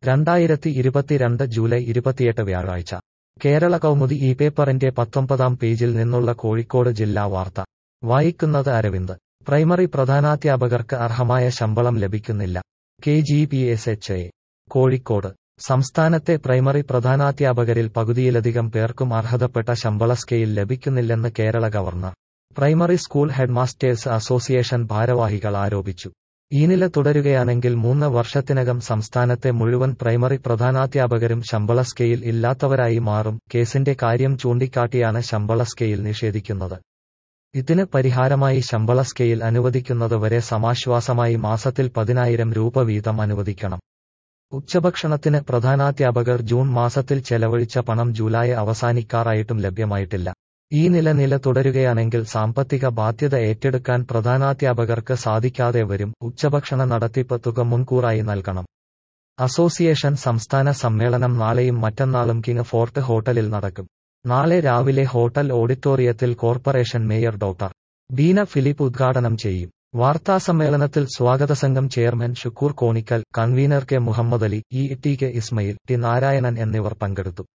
രണ്ടായിരത്തി ഇരുപത്തിരണ്ട് ജൂലൈ ഇരുപത്തിയെട്ട് വ്യാഴാഴ്ച കേരള കൗമുദി ഈ പേപ്പറിന്റെ പത്തൊമ്പതാം പേജിൽ നിന്നുള്ള കോഴിക്കോട് ജില്ലാ വാർത്ത വായിക്കുന്നത് അരവിന്ദ് പ്രൈമറി പ്രധാനാധ്യാപകർക്ക് അർഹമായ ശമ്പളം ലഭിക്കുന്നില്ല K G P S H A Kozhikode സംസ്ഥാനത്തെ പ്രൈമറി പ്രധാനാധ്യാപകരിൽ പകുതിയിലധികം പേർക്കും അർഹതപ്പെട്ട ശമ്പള സ്കെയിൽ ലഭിക്കുന്നില്ലെന്ന് Kerala government primary school headmasters association ഭാരവാഹികൾ ആരോപിച്ചു ഈ നില തുടരുകയാണെങ്കിൽ മൂന്ന് വർഷത്തിനകം സംസ്ഥാനത്തെ മുഴുവൻ പ്രൈമറി പ്രധാനാധ്യാപകരും ശമ്പള സ്കെയിൽ ഇല്ലാത്തവരായി മാറും കേസിന്റെ കാര്യം ചൂണ്ടിക്കാട്ടിയാണ് ശമ്പള സ്കെയിൽ നിഷേധിക്കുന്നത് ഇതിന് പരിഹാരമായി ശമ്പള സ്കെയിൽ അനുവദിക്കുന്നതുവരെ സമാശ്വാസമായി മാസത്തിൽ പതിനായിരം രൂപ വീതം അനുവദിക്കണം ഉച്ചഭക്ഷണത്തിന് പ്രധാനാധ്യാപകർ ജൂൺ മാസത്തിൽ ചെലവഴിച്ച പണം ജൂലൈ അവസാനിക്കാറായിട്ടും ലഭ്യമായിട്ടില്ല ഈ നില നില തുടരുകയാണെങ്കിൽ സാമ്പത്തിക ബാധ്യത ഏറ്റെടുക്കാൻ പ്രധാനാധ്യാപകർക്ക് സാധിക്കാതെ വരും ഉച്ചഭക്ഷണ നടത്തിപ്പ് തുക മുൻകൂറായി നൽകണം അസോസിയേഷൻ സംസ്ഥാന സമ്മേളനം നാളെയും മറ്റന്നാളും കിങ് ഫോർട്ട് ഹോട്ടലിൽ നടക്കും നാളെ രാവിലെ ഹോട്ടൽ ഓഡിറ്റോറിയത്തിൽ corporation mayor doctor Beena Philip ഉദ്ഘാടനം ചെയ്യും വാർത്താസമ്മേളനത്തിൽ സ്വാഗത സംഘം chairman Shukkoor Konikkal convener K Muhammad Ali E T K Ismail T Narayanan എന്നിവർ പങ്കെടുത്തു